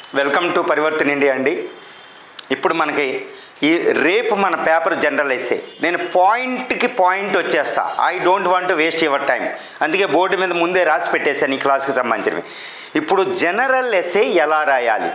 Welcome to Parivartan India అండి ఇప్పుడు మనకి ఈ రేపు మన పేపర్ జనరల్ ఎస్సే నేను పాయింట్కి పాయింట్ వచ్చేస్తా I don't want waste your time అందుకే బోర్డు మీద ముందే రాసి పెట్టేశాను ఈ క్లాస్కి సంబంధించినవి ఇప్పుడు జనరల్ ఎస్సే ఎలా రాయాలి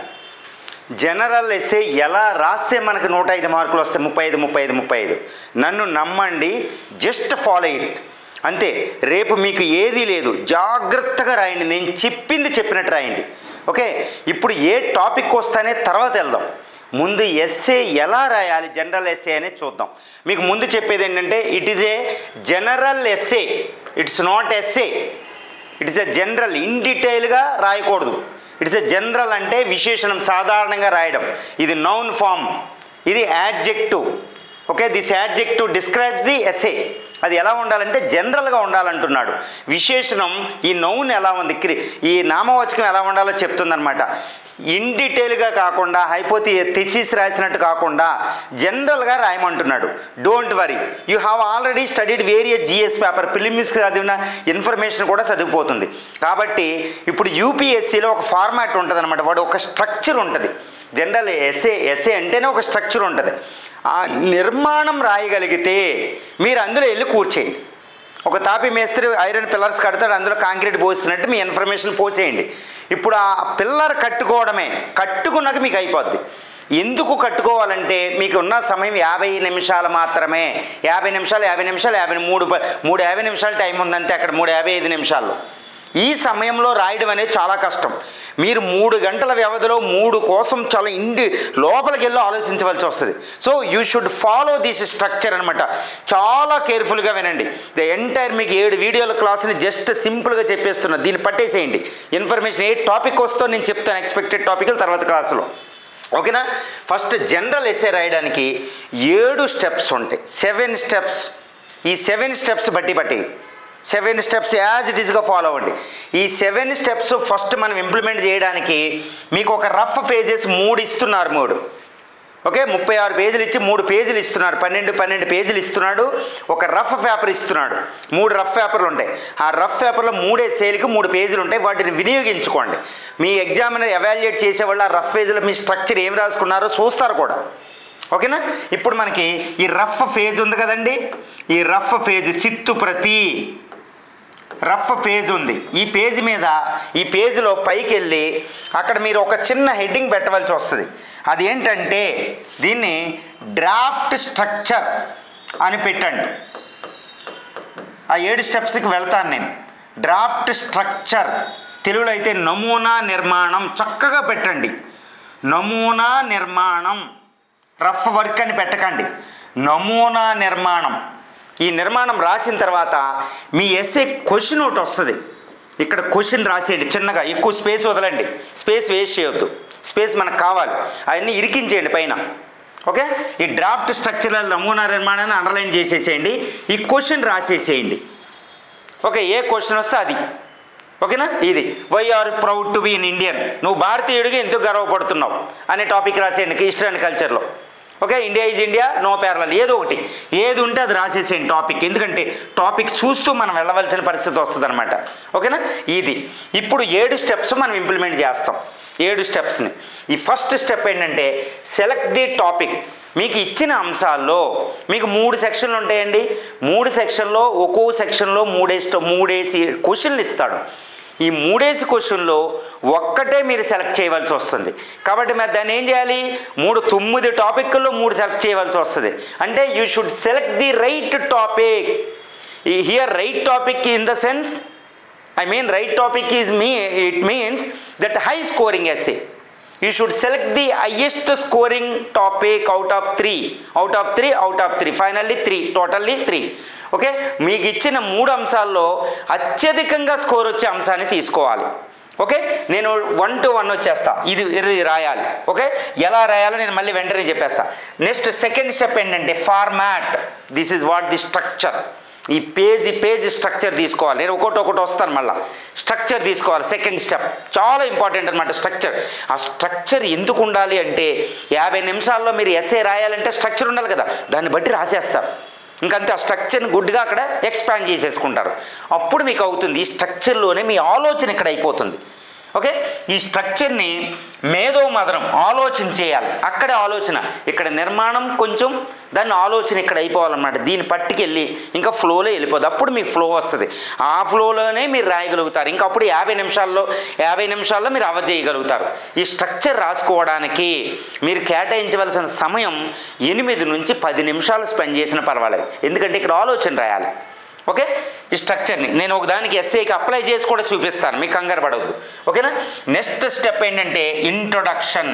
జనరల్ ఎస్సే ఎలా రాస్తే మనకు నూట ఐదు మార్కులు వస్తాయి ముప్పై ఐదు ముప్పై ఐదు ముప్పై ఐదు నన్ను నమ్మండి జస్ట్ ఫాలో ఇట్ అంతే రేపు మీకు ఏదీ లేదు జాగ్రత్తగా రాయండి నేను చెప్పింది చెప్పినట్టు రాయండి ఓకే ఇప్పుడు ఏ టాపిక్ వస్తానే తర్వాత వెళ్దాం ముందు ఎస్ఏ ఎలా రాయాలి జనరల్ ఎస్ఏ అనేది చూద్దాం మీకు ముందు చెప్పేది ఏంటంటే it is a general essay it's not essay it is a general in డీటెయిల్గా రాయకూడదు ఇట్స్ ఎ జనరల్ అంటే విశేషణం సాధారణంగా రాయడం ఇది నౌన్ ఫామ్ ఇది adjective okay this adjective describes the essay అది ఎలా ఉండాలంటే జనరల్గా ఉండాలంటున్నాడు విశేషణం ఈ నౌన్ ఎలా ఉంది క్రి ఈ నామవాచకం ఎలా ఉండాలో చెప్తుందనమాట ఇన్ డీటెయిల్గా కాకుండా హైపోతి తెచ్చిసి రాసినట్టు కాకుండా జనరల్గా రాయమంటున్నాడు don't worry you have already studied various GS paper prelims చదివిన ఇన్ఫర్మేషన్ కూడా చదివిపోతుంది కాబట్టి ఇప్పుడు యూపీఎస్సీలో ఒక ఫార్మాట్ ఉంటుంది అనమాట వాడు ఒక స్ట్రక్చర్ ఉంటుంది జనరల్ ఎస్ఏ ఎస్ఏ అంటేనే ఒక స్ట్రక్చర్ ఉంటుంది ఆ నిర్మాణం రాయగలిగితే మీరు అందులో వెళ్ళి కూర్చేయండి ఒక తాపి మేస్త్రి ఐరన్ పిల్లర్స్ కడతాడు అందులో కాంక్రీట్ పోసినట్టు మీ ఇన్ఫర్మేషన్ పోసేయండి ఇప్పుడు ఆ పిల్లర్ కట్టుకోవడమే కట్టుకున్నాక మీకు అయిపోద్ది ఎందుకు కట్టుకోవాలంటే మీకు ఉన్న సమయం యాభై నిమిషాలు మాత్రమే యాభై నిమిషాలు యాభై నిమిషాలు యాభై మూడు ప- మూడు యాభై నిమిషాలు టైం ఉందంటే అక్కడ మూడు యాభై ఐదు నిమిషాల్లో ఈ సమయంలో రాయడం అనేది చాలా కష్టం మీరు మూడు గంటల వ్యవధిలో మూడు కోసం చాలా ఇండి లోపలికి వెళ్ళి ఆలోచించవలసి వస్తుంది so you should follow this structure అనమాట చాలా కేర్ఫుల్గా వినండి ద ఎంటైర్ మీకు ఏడు వీడియోల క్లాస్ని జస్ట్ సింపుల్గా చెప్పేస్తున్నా దీన్ని పట్టేసేయండి ఇన్ఫర్మేషన్ ఏ టాపిక్ వస్తో నేను చెప్తాను ఎక్స్పెక్టెడ్ టాపిక్ తర్వాత క్లాసులో ఓకేనా ఫస్ట్ జనరల్ ఎస్ఏ రాయడానికి ఏడు స్టెప్స్ ఉంటాయి సెవెన్ స్టెప్స్ ఈ సెవెన్ స్టెప్స్ బట్టి బట్టి సెవెన్ స్టెప్స్ యాజ్ ఇట్ ఈస్గా ఫాలో అవ్వండి ఈ సెవెన్ స్టెప్స్ ఫస్ట్ మనం ఇంప్లిమెంట్ చేయడానికి మీకు ఒక రఫ్ పేజెస్ మూడు ఇస్తున్నారు మూడు ఓకే ముప్పై ఆరు పేజీలు ఇచ్చి మూడు పేజీలు ఇస్తున్నారు పన్నెండు పన్నెండు పేజీలు ఇస్తున్నాడు ఒక రఫ్ పేపర్ ఇస్తున్నాడు మూడు రఫ్ పేపర్లు ఉంటాయి ఆ రఫ్ పేపర్లో మూడే సేల్కి మూడు పేజీలు ఉంటాయి వాటిని వినియోగించుకోండి మీ ఎగ్జామినర్ ఎవాల్యుయేట్ చేసేవాళ్ళు ఆ రఫ్ పేజీలో మీ స్ట్రక్చర్ ఏం రాసుకున్నారో చూస్తారు కూడా ఓకేనా ఇప్పుడు మనకి ఈ రఫ్ పేజ్ ఉంది కదండి ఈ రఫ్ పేజ్ చిత్తు ప్రతి రఫ్ పేజ్ ఉంది ఈ పేజ్ మీద ఈ పేజీలో పైకి వెళ్ళి అక్కడ మీరు ఒక చిన్న హెడ్డింగ్ పెట్టవలసి వస్తుంది అది ఏంటంటే దీన్ని డ్రాఫ్ట్ స్ట్రక్చర్ అని పెట్టండి ఆ ఏడు స్టెప్స్కి వెళ్తాను నేను డ్రాఫ్ట్ స్ట్రక్చర్ తెలుగులో అయితే నమూనా నిర్మాణం చక్కగా పెట్టండి నమూనా నిర్మాణం రఫ్ వర్క్ అని పెట్టకండి నమూనా నిర్మాణం ఈ నిర్మాణం రాసిన తర్వాత మీ ఎస్ఏ క్వశ్చన్ ఒకటి వస్తుంది ఇక్కడ క్వశ్చన్ రాసేయండి చిన్నగా ఎక్కువ స్పేస్ వదలండి స్పేస్ వేస్ట్ చేయొద్దు స్పేస్ మనకు కావాలి అవన్నీ ఇరికించేయండి పైన ఓకే ఈ డ్రాఫ్ట్ స్ట్రక్చరల్ నమూనా నిర్మాణాన్ని అండర్లైన్ చేసేసేయండి ఈ క్వశ్చన్ రాసేసేయండి ఓకే ఏ క్వశ్చన్ వస్తే అది ఓకేనా ఇది why are proud to be in Indian నువ్వు భారతీయుడిగా ఎందుకు గర్వపడుతున్నావు అనే టాపిక్ రాసేయండి హిస్టరీ అండ్ కల్చర్లో okay India is India no parallel ఏదో ఒకటి ఏది ఉంటే అది రాసేసేయండి టాపిక్ ఎందుకంటే టాపిక్ చూస్తూ మనం వెళ్ళవలసిన పరిస్థితి వస్తుంది అనమాట ఓకేనా ఇది ఇప్పుడు ఏడు స్టెప్స్ మనం ఇంప్లిమెంట్ చేస్తాం ఏడు స్టెప్స్ని ఈ ఫస్ట్ స్టెప్ ఏంటంటే సెలెక్ట్ ది టాపిక్ మీకు ఇచ్చిన అంశాల్లో మీకు మూడు సెక్షన్లు ఉంటాయండి మూడు సెక్షన్లో ఒక్కో సెక్షన్లో మూడేసి మూడేసి క్వశ్చన్లు ఇస్తాడు ఈ మూడేసి క్వశ్చన్లో ఒక్కటే మీరు సెలెక్ట్ చేయవలసి వస్తుంది కాబట్టి మరి దాన్ని ఏం చేయాలి మూడు తొమ్మిది టాపిక్ల్లో మూడు సెలెక్ట్ చేయవలసి వస్తుంది అంటే you should select the right topic ఈ here right topic in the sense I mean right topic is me it means that high scoring essay you should select the highest scoring topic out of three out of three out of three finally three totally three okay మీకు ఇచ్చిన మూడు అంశాల్లో అత్యధికంగా score వచ్చే అంశాన్ని తీసుకోవాలి okay నేను one to one వచ్చేస్తా ఇది ఇది రాయాలి ఓకే ఎలా రాయాలో నేను మళ్ళీ వెంటనే చెప్పేస్తా నెక్స్ట్ సెకండ్ స్టెప్ ఏంటంటే format this is what the structure ఈ పేజ్ పేజ్ స్ట్రక్చర్ తీసుకోవాలి నేను ఒకటి ఒకటి వస్తాను మళ్ళీ స్ట్రక్చర్ తీసుకోవాలి సెకండ్ స్టెప్ చాలా ఇంపార్టెంట్ అనమాట స్ట్రక్చర్ ఆ స్ట్రక్చర్ ఎందుకు ఉండాలి అంటే యాభై నిమిషాల్లో మీరు ఎస్ఏ రాయాలంటే స్ట్రక్చర్ ఉండాలి కదా దాన్ని బట్టి రాసేస్తారు ఇంకంతే ఆ స్ట్రక్చర్ని గుడ్డుగా అక్కడ ఎక్స్పాండ్ చేసేసుకుంటారు అప్పుడు మీకు అవుతుంది ఈ స్ట్రక్చర్లోనే మీ ఆలోచన ఇక్కడ అయిపోతుంది ఓకే ఈ స్ట్రక్చర్ని మేధో మదనం ఆలోచన చేయాలి అక్కడే ఆలోచన ఇక్కడ నిర్మాణం కొంచెం దాన్ని ఆలోచన ఇక్కడ అయిపోవాలన్నమాట దీన్ని పట్టుకెళ్ళి ఇంకా ఫ్లోలో వెళ్ళిపోదు అప్పుడు మీకు ఫ్లో వస్తుంది ఆ ఫ్లోలోనే మీరు రాయగలుగుతారు ఇంకా అప్పుడు యాభై నిమిషాల్లో యాభై నిమిషాల్లో మీరు అవ చేయగలుగుతారు ఈ స్ట్రక్చర్ రాసుకోవడానికి మీరు కేటాయించవలసిన సమయం ఎనిమిది నుంచి పది నిమిషాలు స్పెండ్ చేసినా పర్వాలేదు ఎందుకంటే ఇక్కడ ఆలోచన రాయాలి ఓకే ఈ స్ట్రక్చర్ని నేను ఒక దానికి ఎస్ఏకి అప్లై చేసి కూడా చూపిస్తాను మీకు కంగారు పడవద్దు ఓకేనా నెక్స్ట్ స్టెప్ ఏంటంటే ఇంట్రొడక్షన్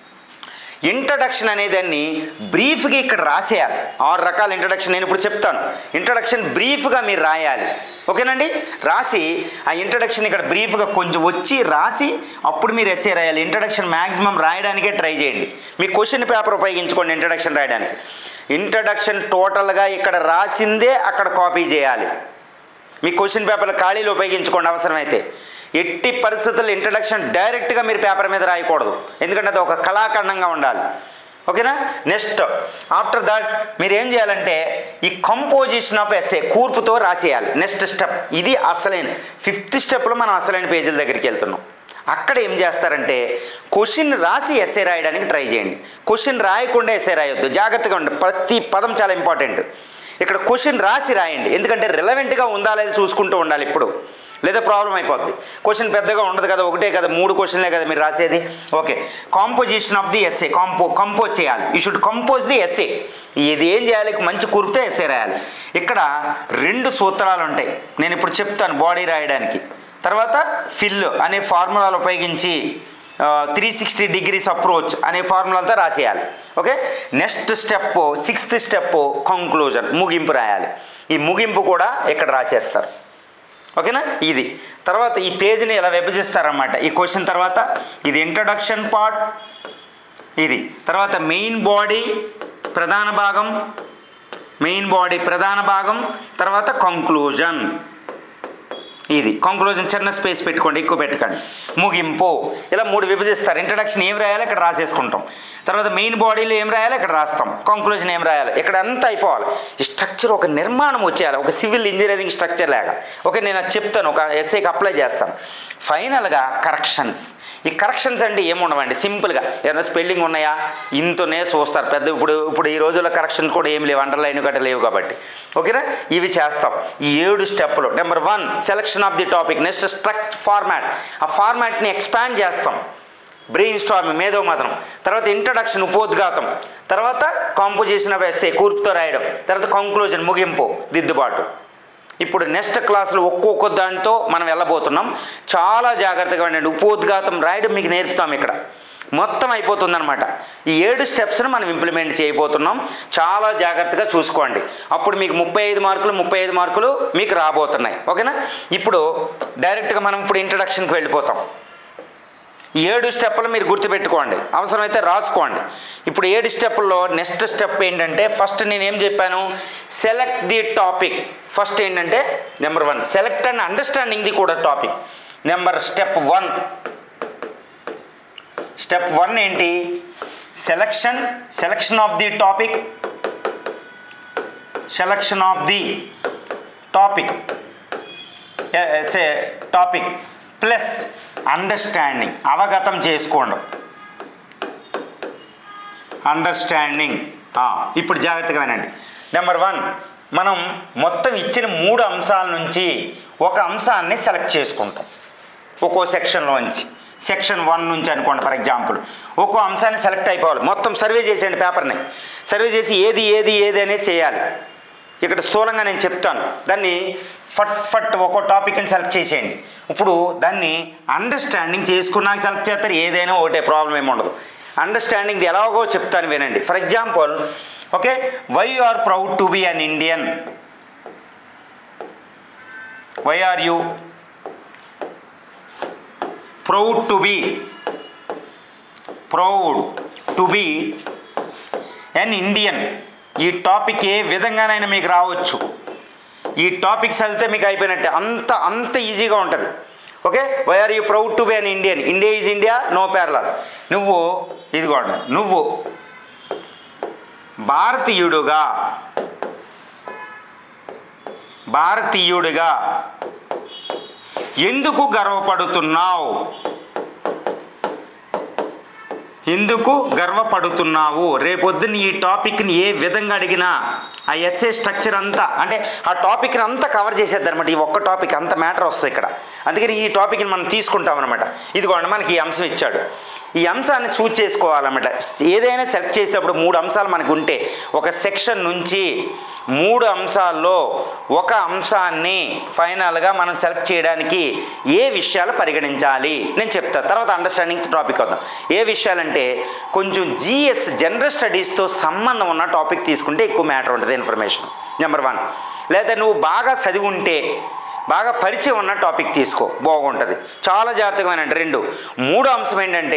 ఇంట్రడక్షన్ అనేదాన్ని బ్రీఫ్గా ఇక్కడ రాసేయాలి ఆరు రకాల ఇంట్రడక్షన్ నేను ఇప్పుడు చెప్తాను ఇంట్రడక్షన్ బ్రీఫ్గా మీరు రాయాలి ఓకేనండి రాసి ఆ ఇంట్రడక్షన్ ఇక్కడ బ్రీఫ్గా కొంచెం వచ్చి రాసి అప్పుడు మీరు ఎస్ఏ రాయాలి ఇంట్రడక్షన్ మ్యాక్సిమం రాయడానికే ట్రై చేయండి మీ క్వశ్చన్ పేపర్ ఉపయోగించుకోండి ఇంట్రడక్షన్ రాయడానికి ఇంట్రడక్షన్ టోటల్గా ఇక్కడ రాసిందే అక్కడ కాపీ చేయాలి మీ క్వశ్చన్ పేపర్లు ఖాళీలు ఉపయోగించుకోండి అవసరమైతే ఎట్టి పరిస్థితుల్లో ఇంట్రడక్షన్ డైరెక్ట్గా మీరు పేపర్ మీద రాయకూడదు ఎందుకంటే అది ఒక కళాఖండంగా ఉండాలి ఓకేనా నెక్స్ట్ ఆఫ్టర్ దట్ మీరు ఏం చేయాలంటే ఈ కంపోజిషన్ ఆఫ్ ఎస్ఏ కూర్పుతో రాసేయాలి నెక్స్ట్ స్టెప్ ఇది అసలైన ఫిఫ్త్ స్టెప్లో మనం అసలైన పేజీల దగ్గరికి వెళ్తున్నాం అక్కడ ఏం చేస్తారంటే క్వశ్చన్ రాసి ఎస్ఏ రాయడానికి ట్రై చేయండి క్వశ్చన్ రాయకుండా ఎస్ఏ రాయొద్దు జాగ్రత్తగా ఉండండి ప్రతి పదం చాలా ఇంపార్టెంట్ ఇక్కడ క్వశ్చన్ రాసి రాయండి ఎందుకంటే రిలవెంట్గా ఉందా లేదా చూసుకుంటూ ఉండాలి ఇప్పుడు లేదా ప్రాబ్లం అయిపోద్ది క్వశ్చన్ పెద్దగా ఉండదు కదా ఒకటే కదా మూడు క్వశ్చన్లే కదా మీరు రాసేది okay composition of the essay కాంపో కంపోజ్ చేయాలి you should compose the essay ఇది ఏం చేయాలి మంచి కురితే ఎస్ఏ రాయాలి ఇక్కడ రెండు సూత్రాలు ఉంటాయి నేను ఇప్పుడు చెప్తాను బాడీ రాయడానికి తర్వాత ఫిల్ అనే ఫార్ములాలు ఉపయోగించి త్రీ సిక్స్టీ డిగ్రీస్ అప్రోచ్ అనే ఫార్ములాలతో రాసేయాలి okay next step sixth step conclusion ముగింపు రాయాలి ఈ ముగింపు కూడా ఇక్కడ రాసేస్తారు ఓకేనా ఇది తర్వాత ఈ పేజీని ఇలా విభజిస్తారన్నమాట ఈ క్వశ్చన్ తర్వాత ఇది ఇంట్రడక్షన్ పార్ట్ ఇది తర్వాత మెయిన్ బాడీ ప్రధాన భాగం మెయిన్ బాడీ ప్రధాన భాగం తర్వాత కంక్లూజన్ ఇది కంక్లూజన్ చిన్న స్పేస్ పెట్టుకోండి ఎక్కువ పెట్టకండి ముగింపు ఇలా మూడు విభజిస్తారు ఇంట్రడక్షన్ ఏం రాయాలి ఇక్కడ రాసేసుకుంటాం తర్వాత మెయిన్ బాడీలో ఏం రాయాలి ఇక్కడ రాస్తాం కంక్లూజన్ ఏం రాయాలి ఇక్కడ అంతా అయిపోవాలి ఈ స్ట్రక్చర్ ఒక నిర్మాణం వచ్చేయాలి ఒక సివిల్ ఇంజనీరింగ్ స్ట్రక్చర్ లాగా ఓకే నేను అది చెప్తాను ఒక ఎస్ఐకి అప్లై చేస్తాను ఫైనల్గా కరెక్షన్స్ ఈ కరెక్షన్స్ అంటే ఏముండవండి సింపుల్గా ఏమైనా స్పెల్లింగ్ ఉన్నాయా ఇంతనే చూస్తారు పెద్ద ఇప్పుడు ఇప్పుడు ఈ రోజుల్లో కరెక్షన్స్ కూడా ఏం లేవు అండర్లైన్ గట్రా లేవు కాబట్టి ఓకేనా ఇవి చేస్తాం ఈ ఏడు స్టెప్పులు number one selection of the topic next struct format ఆ ఫార్మాట్ని ఎక్స్పాండ్ చేస్తాం బ్రెయిన్ స్టార్మింగ్ మేధో మదనం తర్వాత ఇంట్రడక్షన్ ఉపోద్ఘాతం తర్వాత కాంపోజిషన్ ఆఫ్ ఎస్ఏ కూర్పుతో రాయడం తర్వాత కంక్లూజన్ ముగింపు దిద్దుబాటు ఇప్పుడు నెక్స్ట్ క్లాసులో ఒక్కొక్క దాంతో మనం వెళ్ళబోతున్నాం చాలా జాగ్రత్తగా ఉండండి ఉపోద్ఘాతం రాయడం మీకు నేర్పుతాం ఇక్కడ మొత్తం అయిపోతుందన్నమాట ఈ ఏడు స్టెప్స్ని మనం ఇంప్లిమెంట్ చేయబోతున్నాం చాలా జాగ్రత్తగా చూసుకోండి అప్పుడు మీకు ముప్పై ఐదు మార్కులు ముప్పై ఐదు మార్కులు మీకు రాబోతున్నాయి ఓకేనా ఇప్పుడు డైరెక్ట్గా మనం ఇప్పుడు ఇంట్రడక్షన్కి వెళ్ళిపోతాం ఈ ఏడు స్టెప్పులు మీరు గుర్తుపెట్టుకోండి అవసరమైతే రాసుకోండి ఇప్పుడు ఏడు స్టెప్పుల్లో నెక్స్ట్ స్టెప్ ఏంటంటే ఫస్ట్ నేను ఏం చెప్పాను సెలెక్ట్ ది టాపిక్ ఫస్ట్ ఏంటంటే number one select and understanding the కూడా topic number step one step one ఏంటి selection selection of the topic selection of the topic topic plus understanding అవగతం చేసుకోండి understanding ఇప్పుడు జాగ్రత్తగా వినండి నెంబర్ వన్ మనం మొత్తం ఇచ్చిన మూడు అంశాల నుంచి ఒక అంశాన్ని సెలెక్ట్ చేసుకుంటాం ఒక్కో సెక్షన్లోంచి సెక్షన్ వన్ నుంచి అనుకోండి ఫర్ ఎగ్జాంపుల్ ఒక్కో అంశాన్ని సెలెక్ట్ అయిపోవాలి మొత్తం సర్వే చేసేయండి పేపర్ని సర్వే చేసి ఏది ఏది ఏది అనేది చేయాలి ఇక్కడ స్థూలంగా నేను చెప్తాను దాన్ని ఫట్ ఫట్ ఒక్కో టాపిక్ని సెలెక్ట్ చేసేయండి ఇప్పుడు దాన్ని అండర్స్టాండింగ్ చేసుకున్నాక సెలెక్ట్ చేస్తారు ఏదైనా ఒకటే ప్రాబ్లం ఏమి ఉండదు అండర్స్టాండింగ్ ఎలాగో చెప్తాను వినండి for example okay why are proud to be an Indian why are you proud to be proud to be an Indian ఈ టాపిక్ ఏ విధంగానైనా మీకు రావచ్చు ఈ టాపిక్ చదివితే మీకు అయిపోయినట్టే అంత అంత ఈజీగా ఉంటుంది okay why are you proud to be an Indian India is India no parallel నువ్వు ఇదిగోండి నువ్వు భారతీయుడుగా భారతీయుడిగా ఎందుకు గర్వపడుతున్నావు ఎందుకు గర్వపడుతున్నావు రేపొద్దున ఈ టాపిక్ని ఏ విధంగా అడిగినా ఆ ఎస్ఏ స్ట్రక్చర్ అంతా అంటే ఆ టాపిక్ని అంతా కవర్ చేసేది అనమాట ఈ ఒక్క టాపిక్ అంత మ్యాటర్ వస్తుంది ఇక్కడ అందుకని ఈ టాపిక్ని మనం తీసుకుంటాం అనమాట ఇదిగోండి మనకి ఈ అంశం ఇచ్చాడు ఈ అంశాన్ని చూజ్ చేసుకోవాలన్నమాట ఏదైనా సెలెక్ట్ చేసేటప్పుడు మూడు అంశాలు మనకు ఉంటే ఒక సెక్షన్ నుంచి మూడు అంశాల్లో ఒక అంశాన్ని ఫైనల్గా మనం సెలెక్ట్ చేయడానికి ఏ విషయాలు పరిగణించాలి నేను చెప్తాను తర్వాత అండర్స్టాండింగ్ టాపిక్ వద్దాం ఏ విషయాలంటే కొంచెం జిఎస్ జనరల్ స్టడీస్తో సంబంధం ఉన్న టాపిక్ తీసుకుంటే ఎక్కువ మ్యాటర్ ఉంటుంది ఇన్ఫర్మేషన్ నెంబర్ వన్ లేదా నువ్వు బాగా చదివి ఉంటే బాగా పరిచయం ఉన్న టాపిక్ తీసుకో బాగుంటుంది చాలా జాగ్రత్తగా రెండు మూడో అంశం ఏంటంటే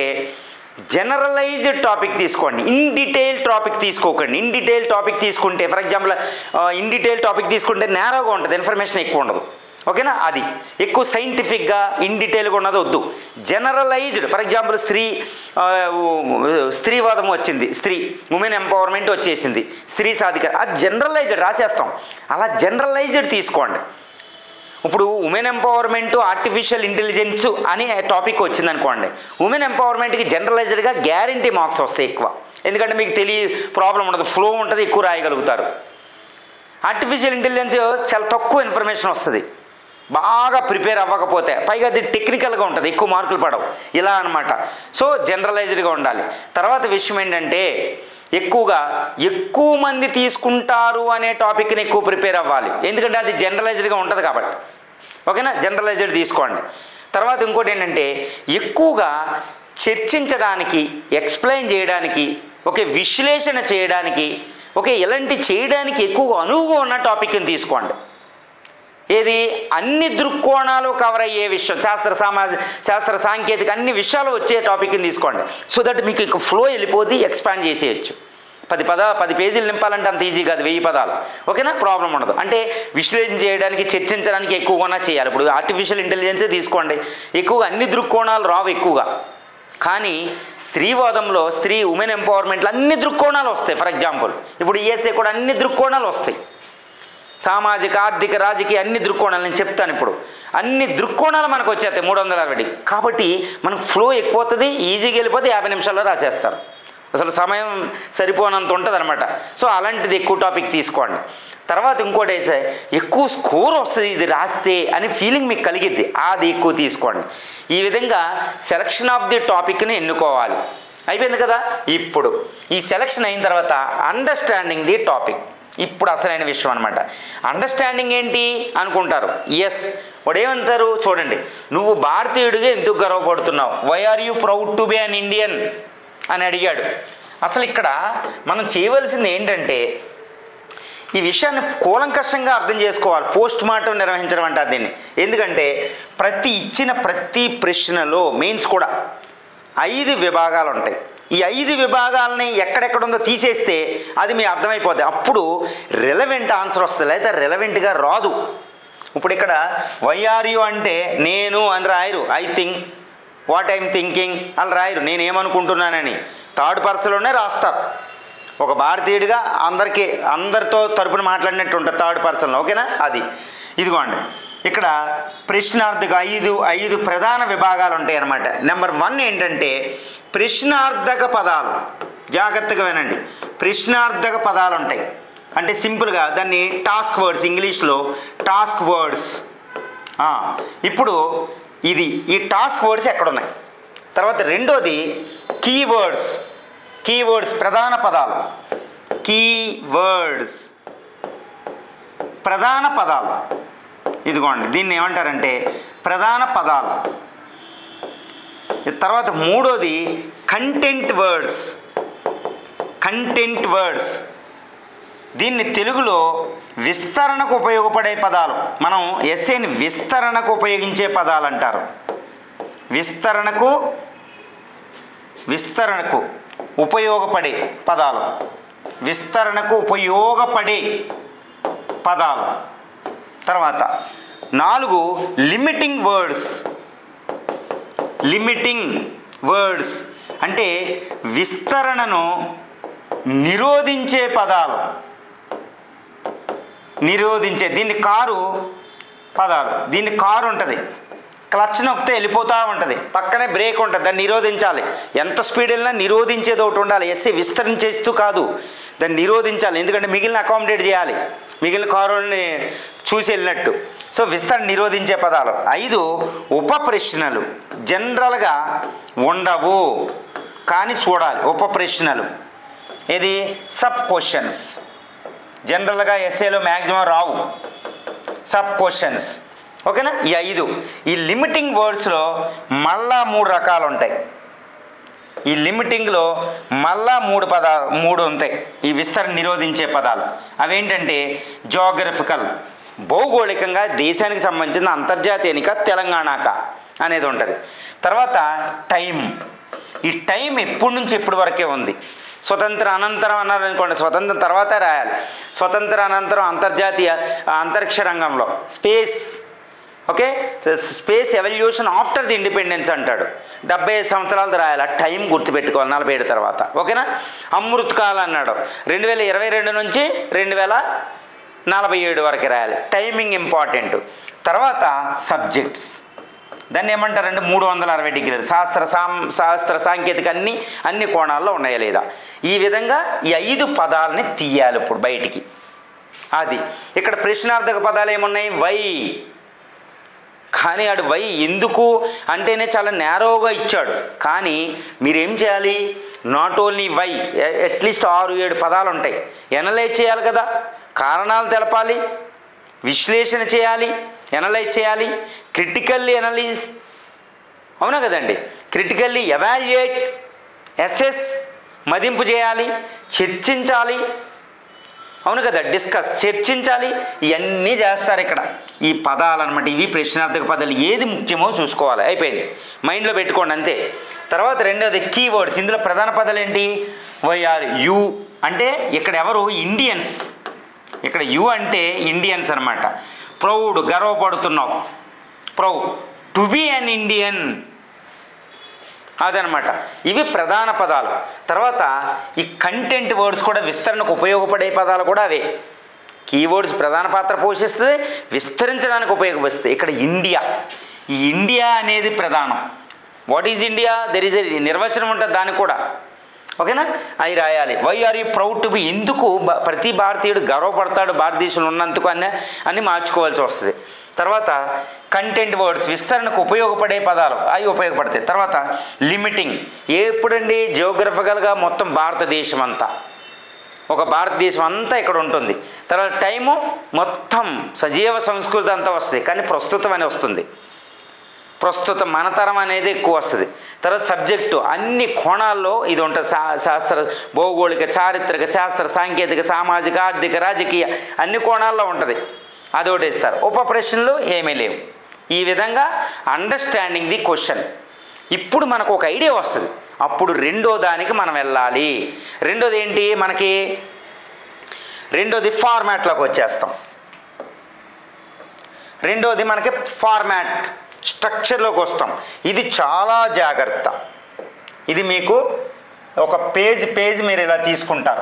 జనరలైజ్డ్ టాపిక్ తీసుకోండి ఇన్ డీటెయిల్ టాపిక్ తీసుకోకండి ఇన్ డీటెయిల్ టాపిక్ తీసుకుంటే for example in detail topic తీసుకుంటే నేరోగా ఉంటుంది ఇన్ఫర్మేషన్ ఎక్కువ ఉండదు ఓకేనా అది ఎక్కువ సైంటిఫిక్గా ఇన్ డీటెయిల్గా ఉన్నది వద్దు జనరలైజ్డ్ ఫర్ ఎగ్జాంపుల్ స్త్రీ ఆ, స్త్రీవాదం వచ్చింది స్త్రీ ఉమెన్ ఎంపవర్మెంట్ వచ్చేసింది స్త్రీ సాధిక అది జనరలైజ్డ్ రాసేస్తాం అలా జనరలైజ్డ్ తీసుకోండి ఇప్పుడు ఉమెన్ ఎంపవర్మెంట్ ఆర్టిఫిషియల్ ఇంటెలిజెన్స్ అనే టాపిక్ వచ్చింది అనుకోండి ఉమెన్ ఎంపవర్మెంట్కి జనరలైజ్డ్గా గ్యారంటీ మార్క్స్ వస్తాయి ఎక్కువ ఎందుకంటే మీకు తెలియ ప్రాబ్లం ఉండదు ఫ్లో ఉంటుంది ఎక్కువ రాయగలుగుతారు ఆర్టిఫిషియల్ ఇంటెలిజెన్స్ చాలా తక్కువ ఇన్ఫర్మేషన్ వస్తుంది బాగా ప్రిపేర్ అవ్వకపోతే పైగా అది టెక్నికల్గా ఉంటుంది ఎక్కువ మార్కులు పడవు ఇలా అనమాట సో జనరలైజ్డ్గా ఉండాలి తర్వాత విషయం ఏంటంటే ఎక్కువగా ఎక్కువ మంది తీసుకుంటారు అనే టాపిక్ని ఎక్కువ ప్రిపేర్ అవ్వాలి ఎందుకంటే అది జనరలైజ్డ్గా ఉంటుంది కాబట్టి ఓకేనా జనరలైజ్డ్ తీసుకోండి తర్వాత ఇంకోటి ఏంటంటే ఎక్కువగా చర్చించడానికి ఎక్స్ప్లెయిన్ చేయడానికి ఒక విశ్లేషణ చేయడానికి ఒక ఇలాంటి చేయడానికి ఎక్కువ అనువుగా ఉన్న టాపిక్ని తీసుకోండి ఏది అన్ని దృక్కోణాలు కవర్ అయ్యే విషయం శాస్త్ర సమాజ శాస్త్ర సాంకేతిక అన్ని విషయాలు వచ్చే టాపిక్ని తీసుకోండి సో దట్ మీకు ఇంక ఫ్లో వెళ్ళిపోతే ఎక్స్పాండ్ చేసేయచ్చు పది పద పది పేజీలు నింపాలంటే అంత ఈజీ కాదు వెయ్యి పదాలు ఓకేనా ప్రాబ్లం ఉండదు అంటే విశ్లేషణ చేయడానికి చర్చించడానికి ఎక్కువగా చేయాలి ఇప్పుడు ఆర్టిఫిషియల్ ఇంటెలిజెన్సే తీసుకోండి ఎక్కువగా అన్ని దృక్కోణాలు రావు ఎక్కువగా కానీ స్త్రీవాదంలో స్త్రీ ఉమెన్ ఎంపవర్మెంట్లో అన్ని దృక్కోణాలు వస్తాయి ఫర్ ఎగ్జాంపుల్ ఇప్పుడు ఈఎస్ఏ కూడా అన్ని దృక్కోణాలు వస్తాయి సామాజిక ఆర్థిక రాజకీయ అన్ని దృక్కోణాలు నేను చెప్తాను ఇప్పుడు అన్ని దృక్కోణాలు మనకు వచ్చేస్తాయి మూడు వందల అరవై కాబట్టి మనకు ఫ్లో ఎక్కువ అవుతుంది ఈజీగా వెళ్ళిపోతే యాభై నిమిషాల్లో రాసేస్తారు అసలు సమయం సరిపోనంత ఉంటుంది అనమాట సో అలాంటిది ఎక్కువ టాపిక్ తీసుకోండి తర్వాత ఇంకోటి అయితే ఎక్కువ స్కోర్ వస్తుంది ఇది రాస్తే అనే ఫీలింగ్ మీకు కలిగిద్ది అది ఎక్కువ తీసుకోండి ఈ విధంగా సెలక్షన్ ఆఫ్ ది టాపిక్ని ఎన్నుకోవాలి అయిపోయింది కదా ఇప్పుడు ఈ సెలక్షన్ అయిన తర్వాత అండర్స్టాండింగ్ ది టాపిక్ ఇప్పుడు అసలైన విషయం అనమాట అండర్స్టాండింగ్ ఏంటి అనుకుంటారు ఎస్ వాడు ఏమంటారు చూడండి నువ్వు భారతీయుడిగా ఎందుకు గర్వపడుతున్నావు why are you proud to be an Indian అని అడిగాడు అసలు ఇక్కడ మనం చేయవలసింది ఏంటంటే ఈ విషయాన్ని కూలంకషంగా అర్థం చేసుకోవాలి పోస్ట్ మార్టం నిర్వహించడం అంటారు దీన్ని ఎందుకంటే ప్రతి ఇచ్చిన ప్రతి ప్రశ్నలో మెయిన్స్ కూడా ఐదు విభాగాలు ఉంటాయి ఈ ఐదు విభాగాలని ఎక్కడెక్కడ ఉందో తీసేస్తే అది మీ అర్థమైపోద్ది అప్పుడు రిలవెంట్ ఆన్సర్ వస్తుంది అయితే రిలవెంట్గా రాదు ఇప్పుడు ఇక్కడ వైఆర్యు అంటే నేను అని రాయరు I think what I'm thinking అని రాయరు నేనేమనుకుంటున్నానని థర్డ్ పర్సన్లోనే రాస్తారు ఒక భారతీయుడిగా అందరికీ అందరితో తరపున మాట్లాడినట్టు ఉంటుంది థర్డ్ పర్సన్లో ఓకేనా అది ఇదిగోండి ఇక్కడ ప్రశ్నార్థక ఐదు ఐదు ప్రధాన విభాగాలు ఉంటాయి అన్నమాట నెంబర్ వన్ ఏంటంటే ప్రశ్నార్థక పదాలు జాగ్రత్తగా వినండి ప్రశ్నార్థక పదాలు ఉంటాయి అంటే సింపుల్గా దాన్ని టాస్క్ వర్డ్స్ ఇంగ్లీష్లో టాస్క్ వర్డ్స్ ఇప్పుడు ఇది ఈ టాస్క్ వర్డ్స్ ఎక్కడున్నాయి తర్వాత రెండోది కీవర్డ్స్ కీవర్డ్స్ ప్రధాన పదాలు కీవర్డ్స్ ప్రధాన పదాలు ఇదిగోండి దీన్ని ఏమంటారంటే ప్రధాన పదాలు తర్వాత మూడోది కంటెంట్ వర్డ్స్ కంటెంట్ వర్డ్స్ దీన్ని తెలుగులో విస్తరణకు ఉపయోగపడే పదాలు మనం ఎస్ఏని విస్తరణకు ఉపయోగించే పదాలు అంటారు విస్తరణకు విస్తరణకు ఉపయోగపడే పదాలు విస్తరణకు ఉపయోగపడే పదాలు తర్వాత నాలుగు లిమిటింగ్ వర్డ్స్ లిమిటింగ్ వర్డ్స్ అంటే విస్తరణను నిరోధించే పదాలు నిరోధించే దీన్ని కారు పదాలు దీన్ని కారు ఉంటుంది క్లచ్ నొక్కితే వెళ్ళిపోతూ ఉంటుంది పక్కనే బ్రేక్ ఉంటుంది దాన్ని నిరోధించాలి ఎంత స్పీడ్ వెళ్ళినా నిరోధించేది ఒకటి ఉండాలి ఎస్సీ విస్తరించేస్తూ కాదు దాన్ని నిరోధించాలి ఎందుకంటే మిగిలిన అకామిడేట్ చేయాలి మిగిలిన కారుల్ని చూసి వెళ్ళినట్టు సో విస్తరణ నిరోధించే పదాలు ఐదు ఉప ప్రశ్నలు జనరల్గా ఉండవు కానీ చూడాలి ఉప ప్రశ్నలు ఇది సబ్ క్వశ్చన్స్ జనరల్గా ఎస్ఏలో మ్యాక్సిమం రావు సబ్ క్వశ్చన్స్ ఓకేనా ఈ ఐదు ఈ లిమిటింగ్ వర్డ్స్లో మళ్ళా మూడు రకాలు ఉంటాయి ఈ లిమిటింగ్లో మళ్ళా మూడు పదాలు మూడు ఉంటాయి ఈ విస్తరణ నిరోధించే పదాలు అవేంటంటే జోగ్రఫికల్ భౌగోళికంగా దేశానికి సంబంధించిన అంతర్జాతీయనిక తెలంగాణక అనేది ఉంటుంది తర్వాత టైం ఈ టైం ఎప్పటి నుంచి ఎప్పటి వరకే ఉంది స్వతంత్ర అనంతరం అన్నారు అనుకోండి స్వతంత్రం తర్వాత రాయాలి స్వతంత్ర అనంతరం అంతర్జాతీయ అంతరిక్ష రంగంలో space okay space evolution after the independence అంటాడు డెబ్బై ఐదు సంవత్సరాలతో రాయాలి ఆ టైం గుర్తుపెట్టుకోవాలి నలభై ఏడు తర్వాత ఓకేనా అమృత్ కాల్ అన్నాడు రెండు వేల ఇరవై రెండు నుంచి రెండు వేల నలభై ఏడు వరకు రాయాలి టైమింగ్ ఇంపార్టెంట్ తర్వాత సబ్జెక్ట్స్ దాన్ని ఏమంటారంటే మూడు వందల అరవై డిగ్రీలు శాస్త్ర సాం శాస్త్ర సాంకేతిక అన్ని అన్ని కోణాల్లో ఉన్నాయా లేదా ఈ విధంగా ఈ ఐదు పదాలని తీయాలి ఇప్పుడు బయటికి అది ఇక్కడ ప్రశ్నార్థక పదాలు ఏమున్నాయి వై కానీ ఆడు వై ఎందుకు అంటేనే చాలా నేరోగా ఇచ్చాడు కానీ మీరేం చేయాలి నాట్ ఓన్లీ వై అట్లీస్ట్ ఆరు ఏడు పదాలు ఉంటాయి ఎనలైజ్ చేయాలి కదా కారణాలు తెలపాలి విశ్లేషణ చేయాలి ఎనలైజ్ చేయాలి క్రిటికల్లీ ఎనలైజ్ అవునా కదండి క్రిటికల్లీ ఎవాల్యుయేట్ ఎస్ఎస్ మదింపు చేయాలి చర్చించాలి అవును కదా డిస్కస్ చర్చించాలి ఇవన్నీ చేస్తారు ఇక్కడ ఈ పదాలు అనమాట ఇవి ప్రశ్నార్థక పదాలు ఏది ముఖ్యమో చూసుకోవాలి అయిపోయింది మైండ్లో పెట్టుకోండి అంతే తర్వాత రెండోది కీవర్డ్స్ ఇందులో ప్రధాన పదాలు ఏంటి వైఆర్ యు అంటే ఇక్కడ ఎవరు ఇండియన్స్ ఇక్కడ యు అంటే ఇండియన్స్ అనమాట ప్రౌడ్ గర్వపడుతున్నావు proud to be an Indian అదనమాట ఇవి ప్రధాన పదాలు తర్వాత ఈ కంటెంట్ వర్డ్స్ కూడా విస్తరణకు ఉపయోగపడే పదాలు కూడా అవే కీవర్డ్స్ ప్రధాన పాత్ర పోషిస్తుంది విస్తరించడానికి ఉపయోగపడుతుంది ఇక్కడ ఇండియా ఈ ఇండియా అనేది ప్రధానం what is India there is నిర్వచనం ఉంటుంది దానికి కూడా ఓకేనా అవి రాయాలి why are you proud to be ఎందుకు బ- ప్రతి భారతీయుడు గర్వపడతాడు భారతదేశంలో ఉన్నందుకు అన్న అన్ని మార్చుకోవాల్సి వస్తుంది తర్వాత కంటెంట్ వర్డ్స్ విస్తరణకు ఉపయోగపడే పదాలు అవి ఉపయోగపడతాయి తర్వాత లిమిటింగ్ ఎప్పుడండి జియోగ్రఫికల్గా మొత్తం భారతదేశం అంతా ఒక భారతదేశం అంతా ఇక్కడ ఉంటుంది తర్వాత టైము మొత్తం సజీవ సంస్కృతి అంతా వస్తుంది కానీ ప్రస్తుతం అని వస్తుంది ప్రస్తుతం మన తరం అనేది ఎక్కువ వస్తుంది తర్వాత సబ్జెక్టు అన్ని కోణాల్లో ఇది ఉంటుంది శా శాస్త్ర భౌగోళిక చారిత్రక శాస్త్ర సాంకేతిక సామాజిక ఆర్థిక రాజకీయ అన్ని కోణాల్లో ఉంటుంది అది ఒకటి ఇస్తారు ఉప ప్రశ్నలు ఏమీ లేవు ఈ విధంగా అండర్స్టాండింగ్ ది క్వశ్చన్ ఇప్పుడు మనకు ఒక ఐడియా వస్తుంది అప్పుడు రెండో దానికి మనం వెళ్ళాలి రెండోది ఏంటి మనకి రెండోది ఫార్మాట్లోకి వచ్చేస్తాం రెండోది మనకి ఫార్మాట్ స్ట్రక్చర్లోకి వస్తాం ఇది చాలా జాగ్రత్త ఇది మీకు ఒక పేజ్ పేజ్ మీరు ఇలా తీసుకుంటారు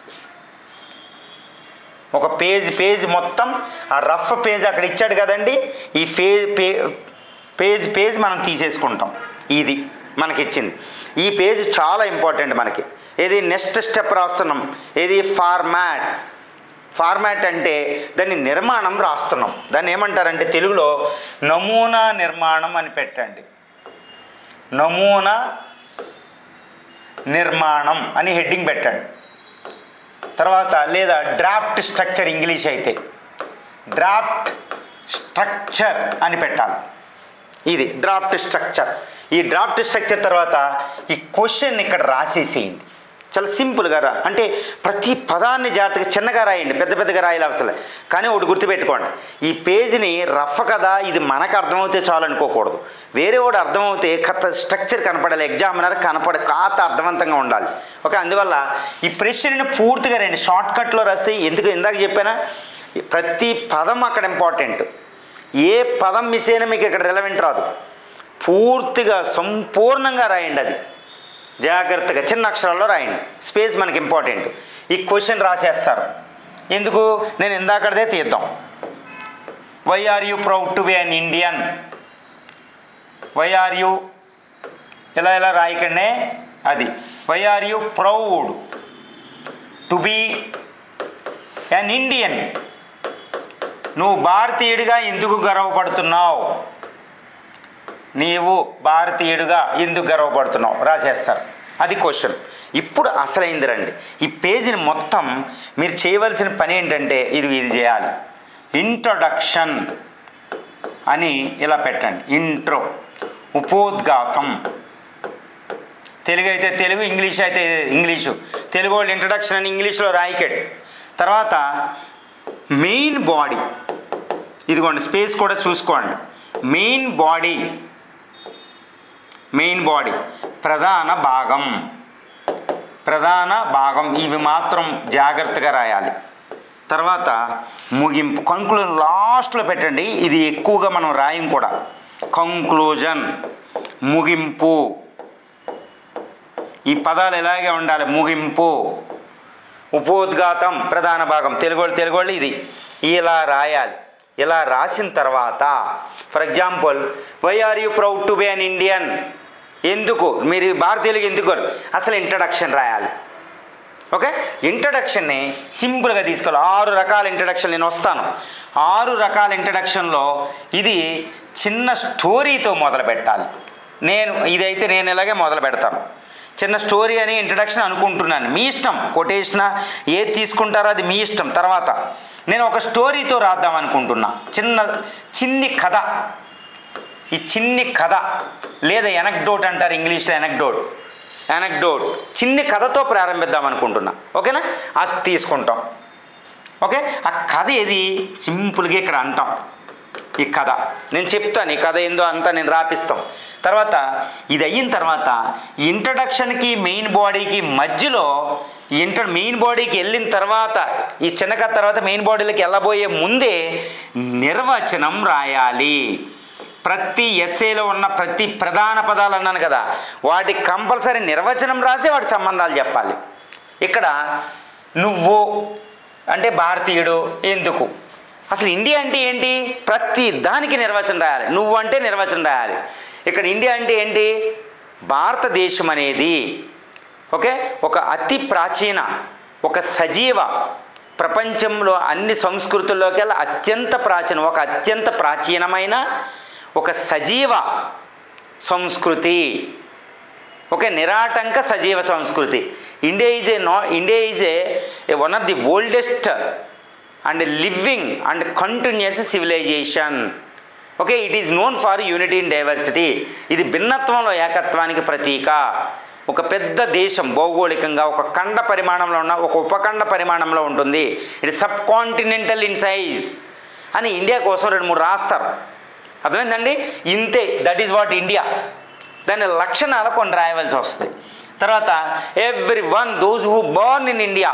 ఒక పేజ్ పేజ్ మొత్తం ఆ రఫ్ పేజ్ అక్కడ ఇచ్చాడు కదండి ఈ పేజ్ పే పేజ్ పేజ్ మనం తీసేసుకుంటాం ఇది మనకిచ్చింది ఈ పేజ్ చాలా ఇంపార్టెంట్ మనకి ఏది నెక్స్ట్ స్టెప్ రాస్తున్నాం ఏది ఫార్మాట్ ఫార్మాట్ అంటే దాని నిర్మాణం రాస్తున్నాం దాన్ని ఏమంటారంటే తెలుగులో నమూనా నిర్మాణం అని పెట్టండి నమూనా నిర్మాణం అని హెడ్డింగ్ పెట్టండి తర్వాత లేదా డ్రాఫ్ట్ స్ట్రక్చర్ ఇంగ్లీష్ అయితే డ్రాఫ్ట్ స్ట్రక్చర్ అని పెట్టాలి ఇది డ్రాఫ్ట్ స్ట్రక్చర్ ఈ డ్రాఫ్ట్ స్ట్రక్చర్ తర్వాత ఈ క్వశ్చన్ ఇక్కడ రాసేసేయండి చాలా సింపుల్గా రా అంటే ప్రతి పదాన్ని జాగ్రత్తగా చిన్నగా రాయండి పెద్ద పెద్దగా రాయాలి అవసరం లేదు. కానీ ఒకటి గుర్తుపెట్టుకోండి ఈ పేజీని రఫ్ కదా ఇది మనకు అర్థమవుతే చాలు అనుకోకూడదు వేరే వాడు అర్థమవుతే కథ స్ట్రక్చర్ కనపడాలి ఎగ్జామినర్ కనపడ ఖాత అర్థవంతంగా ఉండాలి ఓకే అందువల్ల ఈ ప్రశ్నని పూర్తిగా రండి షార్ట్ కట్లో రాస్తే ఎందుకు ఇందాక చెప్పానా ప్రతి పదం అక్కడ ఇంపార్టెంట్ ఏ పదం మిస్ అయినా మీకు ఇక్కడ రిలవెంట్ రాదు పూర్తిగా సంపూర్ణంగా రాయండి అది జాగ్రత్తగా చిన్న అక్షరాల్లో రాయండి స్పేస్ మనకి ఇంపార్టెంట్ ఈ క్వశ్చన్ రాసేస్తారు ఎందుకు నేను ఇందాకదే తీద్దాం why are you proud to be an Indian why are you ఇలా ఇలా రాయకండి అది why are you proud to be an Indian నువ్వు భారతీయుడిగా ఎందుకు గర్వపడుతున్నావు నీవు భారతీయుడిగా ఎందుకు గర్వపడుతున్నావు రాసేస్తారు అది క్వశ్చన్ ఇప్పుడు అసలైంది రండి ఈ పేజీని మొత్తం మీరు చేయవలసిన పని ఏంటంటే ఇది ఇది చేయాలి ఇంట్రొడక్షన్ అని ఇలా పెట్టండి ఇంట్రో ఉపోద్ఘాతం తెలుగు అయితే తెలుగు ఇంగ్లీష్ అయితే ఇంగ్లీషు తెలుగు వాళ్ళు ఇంట్రడక్షన్ అని ఇంగ్లీష్లో రాయికాడు తర్వాత మెయిన్ బాడీ ఇదిగోండి స్పేస్ కూడా చూసుకోండి మెయిన్ బాడీ మెయిన్ బాడీ ప్రధాన భాగం ప్రధాన భాగం ఇవి మాత్రం జాగ్రత్తగా రాయాలి తర్వాత ముగింపు కంక్లూజన్ లాస్ట్లో పెట్టండి ఇది ఎక్కువగా మనం రాయం కూడా కంక్లూజన్ ముగింపు ఈ పదాలు ఇలాగే ఉండాలి ముగింపు ఉపోద్ఘాతం ప్రధాన భాగం తెలుగోళ్ళు తెలుగోళ్ళు ఇది ఇలా రాయాలి ఇలా రాసిన తర్వాత for example why are you proud to be an Indian ఎందుకు మీరు భారతీయులకి ఎందుకు అసలు ఇంట్రడక్షన్ రాయాలి ఓకే ఇంట్రడక్షన్ని సింపుల్గా తీసుకోవాలి ఆరు రకాల ఇంట్రడక్షన్ నేను వస్తాను ఆరు రకాల ఇంట్రడక్షన్లో ఇది చిన్న స్టోరీతో మొదలు పెట్టాలి నేను ఇదైతే నేను ఇలాగే మొదలు పెడతాను చిన్న స్టోరీ అని ఇంట్రడక్షన్ అనుకుంటున్నాను మీ ఇష్టం కొటేషన్ ఏది తీసుకుంటారో అది మీ ఇష్టం తర్వాత నేను ఒక స్టోరీతో రాద్దాం అనుకుంటున్నా చిన్న చిన్ని కథ ఈ చిన్ని కథ లేదా ఎనక్డోట్ అంటారు ఇంగ్లీష్లో ఎనక్డోట్ ఎనక్డోట్ చిన్ని కథతో ప్రారంభిద్దాం అనుకుంటున్నా ఓకేనా అది తీసుకుంటాం ఓకే ఆ కథ ఏది సింపుల్గా ఇక్కడ అంటాం ఈ కథ నేను చెప్తాను ఈ కథ ఏందో అంతా నేను రాపిస్తాం తర్వాత ఇది అయిన తర్వాత ఇంట్రడక్షన్కి మెయిన్ బాడీకి మధ్యలో ఇంటర్ మెయిన్ బాడీకి వెళ్ళిన తర్వాత ఈ చిన్న కథ తర్వాత మెయిన్ బాడీలోకి వెళ్ళబోయే ముందే నిర్వచనం రాయాలి ప్రతి ఎస్ఏలో ఉన్న ప్రతి ప్రధాన పదాలు అన్నాను కదా వాటికి కంపల్సరీ నిర్వచనం రాసి వాటి సంబంధాలు చెప్పాలి ఇక్కడ నువ్వు అంటే భారతీయుడు ఎందుకు అసలు ఇండియా అంటే ఏంటి ప్రతి దానికి నిర్వచనం రాయాలి నువ్వు అంటే నిర్వచనం రాయాలి ఇక్కడ ఇండియా అంటే ఏంటి భారతదేశం అనేది ఓకే ఒక అతి ప్రాచీన ఒక సజీవ ప్రపంచంలో అన్ని సంస్కృతుల్లోకెల్లా అత్యంత ప్రాచీన ఒక అత్యంత ప్రాచీనమైన ఒక సజీవ సంస్కృతి ఓకే నిరాటంక సజీవ సంస్కృతి India is a no India is a one of the oldest and living and continuous civilization okay it is known for unity in diversity ఇది భిన్నత్వంలో ఏకత్వానికి ప్రతీక ఒక పెద్ద దేశం భౌగోళికంగా ఒక ఖండ పరిమాణంలో ఉన్న ఒక ఉపఖండ పరిమాణంలో ఉంటుంది ఇది సబ్ కాంటినెంటల్ ఇన్ సైజ్ అని ఇండియా కోసం రెండు మూడు రాస్తారు అర్థమైందండి ఇంతే దట్ ఈజ్ వాట్ ఇండియా దాని లక్షణాలు కొన్ని రాయవలసి వస్తుంది తర్వాత every one those who born in India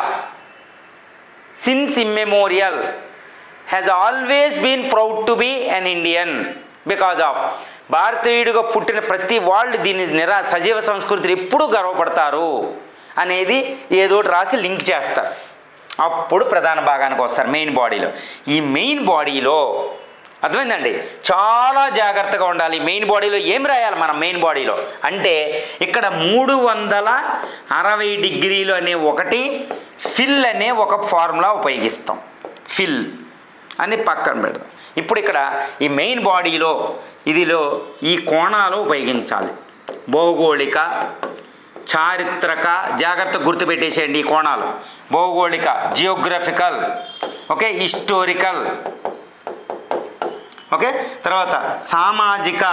since immemorial has always been proud to be an Indian because of భారతీయుడిగా పుట్టిన ప్రతి వాళ్ళు దీని నిరా సజీవ సంస్కృతిని ఎప్పుడూ గర్వపడతారు అనేది ఏదో ఒకటి రాసి లింక్ చేస్తారు అప్పుడు ప్రధాన భాగానికి వస్తారు మెయిన్ బాడీలో ఈ మెయిన్ బాడీలో అర్థమైందండి చాలా జాగ్రత్తగా ఉండాలి మెయిన్ బాడీలో ఏం రాయాలి మనం మెయిన్ బాడీలో అంటే ఇక్కడ మూడు వందల అరవై డిగ్రీలు అనే ఒకటి ఫిల్ అనే ఒక ఫార్ములా ఉపయోగిస్తాం ఫిల్ అని పక్కన పెడదాం ఇప్పుడు ఇక్కడ ఈ మెయిన్ బాడీలో ఇదిలో ఈ కోణాలు ఉపయోగించాలి భౌగోళిక చారిత్రక జాగ్రత్త గుర్తుపెట్టేసేయండి ఈ కోణాలు భౌగోళిక జియోగ్రఫికల్ ఓకే హిస్టోరికల్ ఓకే తర్వాత సామాజిక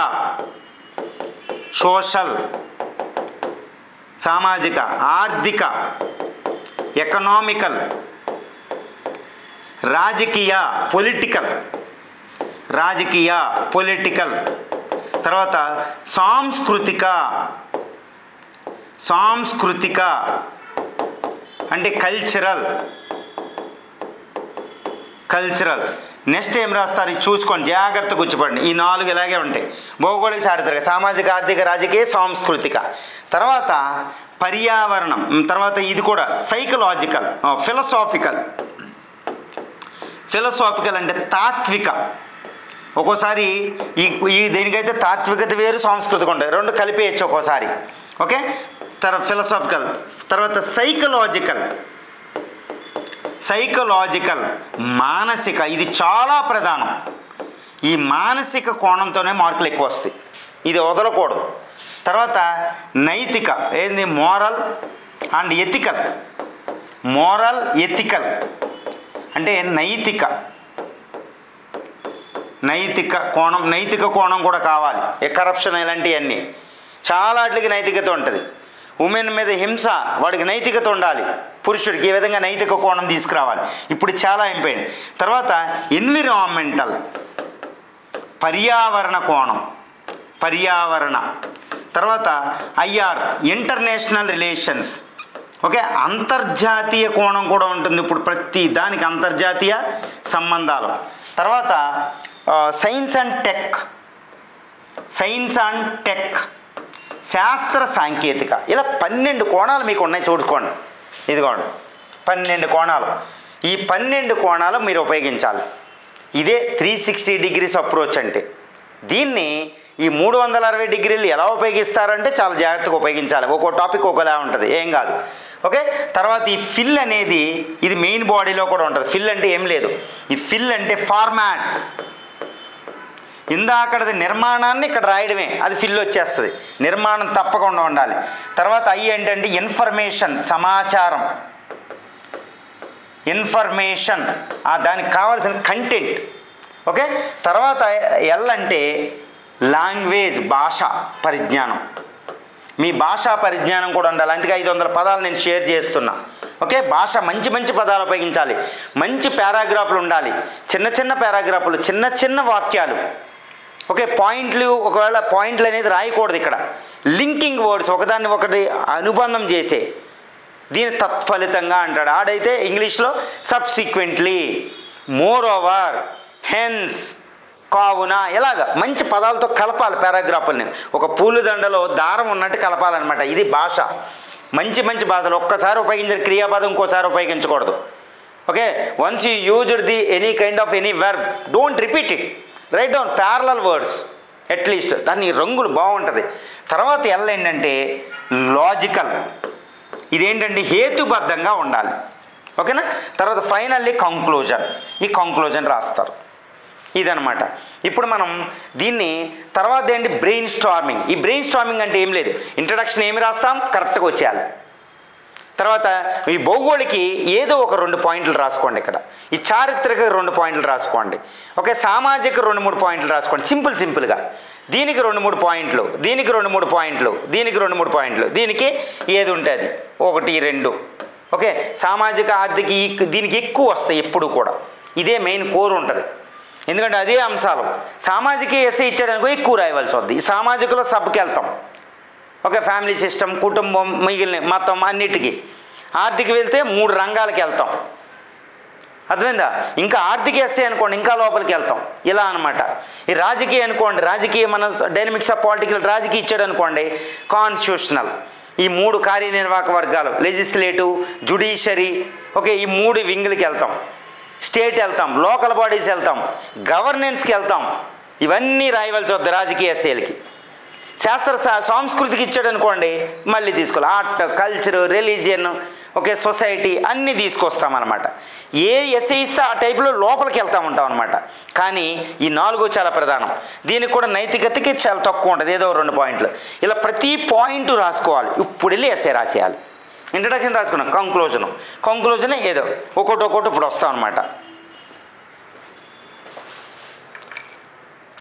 సోషల్ సామాజిక ఆర్థిక ఎకనామికల్ రాజకీయ పొలిటికల్ రాజకీయ పొలిటికల్ తర్వాత సాంస్కృతిక సాంస్కృతిక అంటే కల్చరల్ కల్చరల్ నెక్స్ట్ ఏం రాస్తారు ఇది చూసుకోండి జాగ్రత్త కూర్చోపండి ఈ నాలుగు ఇలాగే ఉంటాయి భౌగోళిక చారిత్రక సామాజిక ఆర్థిక రాజకీయ సాంస్కృతిక తర్వాత పర్యావరణం ఉమ్, తర్వాత ఇది కూడా సైకలాజికల్ ఫిలసాఫికల్ ఫిలసాఫికల్ అంటే తాత్విక ఒక్కోసారి ఈ ఈ దీనికైతే తాత్వికత వేరు సాంస్కృతిక ఉంటాయి రెండు కలిపేయచ్చు ఒక్కోసారి ఓకే తర్వాత ఫిలసాఫికల్ తర్వాత సైకలాజికల్ సైకలాజికల్ మానసిక ఇది చాలా ప్రధానం ఈ మానసిక కోణంతోనే మార్కులు ఎక్కువ వస్తాయి ఇది వదలకూడదు తర్వాత నైతిక ఏంది moral and ethical moral ethical అంటే నైతిక నైతిక కోణం నైతిక కోణం కూడా కావాలి ఏ కరప్షన్ ఇలాంటివన్నీ చాలా వాటికి నైతికత ఉంటుంది ఉమెన్ మీద హింస వాడికి నైతికత ఉండాలి పురుషుడికి ఈ విధంగా నైతిక కోణం తీసుకురావాలి ఇప్పుడు చాలా అయిపోయింది తర్వాత ఎన్విరాన్మెంటల్ పర్యావరణ కోణం పర్యావరణ తర్వాత ఐఆర్ ఇంటర్నేషనల్ రిలేషన్స్ ఓకే అంతర్జాతీయ కోణం కూడా ఉంటుంది ఇప్పుడు ప్రతి దానికి అంతర్జాతీయ సంబంధాలు తర్వాత science and tech science and tech శాస్త్ర సాంకేతిక ఇలా పన్నెండు కోణాలు మీకు ఉన్నాయి చూసుకోండి ఇదిగోండి పన్నెండు కోణాలు ఈ పన్నెండు కోణాలు మీరు ఉపయోగించాలి ఇదే త్రీ సిక్స్టీ డిగ్రీస్ అప్రోచ్ అంటే దీన్ని ఈ మూడు వందల అరవై డిగ్రీలు ఎలా ఉపయోగిస్తారంటే చాలా జాగ్రత్తగా ఉపయోగించాలి ఒక్కో టాపిక్ ఒకలా ఉంటుంది ఏం కాదు ఓకే తర్వాత ఈ ఫిల్ అనేది ఇది మెయిన్ బాడీలో కూడా ఉంటుంది ఫిల్ అంటే ఏం లేదు ఈ ఫిల్ అంటే ఫార్మాట్ ఇందాకడది నిర్మాణాన్ని ఇక్కడ రాయడమే అది ఫిల్ వచ్చేస్తుంది నిర్మాణం తప్పకుండా ఉండాలి తర్వాత అయ్యి ఏంటంటే ఇన్ఫర్మేషన్ సమాచారం ఇన్ఫర్మేషన్ ఆ దానికి కావాల్సిన కంటెంట్ ఓకే తర్వాత ఎల్ అంటే లాంగ్వేజ్ భాష పరిజ్ఞానం మీ భాషా పరిజ్ఞానం కూడా ఉండాలి అందుకే ఐదు వందల పదాలు నేను షేర్ చేస్తున్నా ఓకే భాష మంచి మంచి పదాలు ఉపయోగించాలి మంచి పారాగ్రాఫ్లు ఉండాలి చిన్న చిన్న పారాగ్రాఫ్లు చిన్న చిన్న వాక్యాలు ఓకే పాయింట్లు ఒకవేళ పాయింట్లు అనేది రాయకూడదు ఇక్కడ లింకింగ్ వర్డ్స్ ఒకదాన్ని ఒకటి అనుబంధం చేసే దీని తత్ఫలితంగా అంటాడు ఆడైతే ఇంగ్లీష్లో సబ్సిక్వెంట్లీ మోర్ ఓవర్ హెన్స్ కావున ఇలాగ మంచి పదాలతో కలపాలి పారాగ్రాఫుల్ని ఒక పూలు దండలో దారం ఉన్నట్టు కలపాలన్నమాట ఇది భాష మంచి మంచి భాషలు ఒక్కసారి ఉపయోగించిన క్రియాపదం ఇంకోసారి ఉపయోగించకూడదు okay once you used the any kind of any verb don't repeat it write down parallel words at least దాని రంగులు బాగుంటుంది తర్వాత ఎల్ ఏంటంటే లాజికల్ ఇదేంటంటే హేతుబద్ధంగా ఉండాలి ఓకేనా తర్వాత ఫైనల్లీ కంక్లూజన్ ఈ కంక్లూజన్ రాస్తారు ఇదనమాట ఇప్పుడు మనం దీన్ని తర్వాత ఏంటి బ్రెయిన్ స్టార్మింగ్ ఈ బ్రెయిన్ స్టార్మింగ్ అంటే ఏం లేదు ఇంట్రడక్షన్ ఏమి రాస్తాం కరెక్ట్గా వచ్చేయాలి తర్వాత ఈ భౌగోళికి ఏదో ఒక రెండు పాయింట్లు రాసుకోండి ఇక్కడ ఈ చారిత్రక రెండు పాయింట్లు రాసుకోండి ఓకే సామాజిక రెండు మూడు పాయింట్లు రాసుకోండి సింపుల్ సింపుల్గా దీనికి రెండు మూడు పాయింట్లు దీనికి రెండు మూడు పాయింట్లు దీనికి రెండు మూడు పాయింట్లు దీనికి ఏది ఉంటుంది ఒకటి రెండు ఓకే సామాజిక ఆర్థిక ఈ- దీనికి ఎక్కువ వస్తాయి ఎప్పుడు కూడా ఇదే మెయిన్ కోర్ ఉంటుంది ఎందుకంటే అదే అంశాలు సామాజిక ఎస్ఏ ఇచ్చాడనుకో ఎక్కువ రాయవలసి వద్ది ఈ సామాజికలో సబ్కి వెళ్తాం ఓకే ఫ్యామిలీ సిస్టమ్ కుటుంబం మిగిలిన మొత్తం అన్నిటికీ ఆర్థిక వెళ్తే మూడు రంగాలకి వెళ్తాం అర్థమైందా ఇంకా ఆర్థిక ఎస్సే అనుకోండి ఇంకా లోపలికి వెళ్తాం ఇలా అనమాట ఈ రాజకీయ అనుకోండి రాజకీయ మన డైనమిక్స్ ఆఫ్ పాలిటికల్ రాజకీయ ఇచ్చాడు అనుకోండి కాన్స్టిట్యూషనల్ ఈ మూడు కార్యనిర్వాహక వర్గాలు లెజిస్లేటివ్ జుడిషరీ ఓకే ఈ మూడు వింగులకి వెళ్తాం స్టేట్ వెళ్తాం లోకల్ బాడీస్ వెళ్తాం గవర్నెన్స్కి వెళ్తాం ఇవన్నీ రాయవలసి వద్దు రాజకీయ ఎస్ఏలకి శాస్త్ర సా- సాంస్కృతికి ఇచ్చాడు అనుకోండి మళ్ళీ తీసుకోవాలి art culture religion okay society అన్నీ తీసుకొస్తామన్నమాట ఏ ఎస్ఏ ఇస్తే ఆ టైప్లో లోపలికి వెళ్తా ఉంటాం అనమాట కానీ ఈ నాలుగు చాలా ప్రధానం దీనికి కూడా నైతికతకి చాలా తక్కువ ఉంటుంది ఏదో రెండు పాయింట్లు ఇలా ప్రతి పాయింట్ రాసుకోవాలి ఇప్పుడు వెళ్ళి ఎస్ఏ రాసేయాలి ఇంట్రడక్షన్ రాసుకున్నాం కంక్లూజన్ కంక్లూజన్ ఏదో ఒక్కొక్కటి ఒక్కొక్కటి ఇప్పుడు వస్తాం అనమాట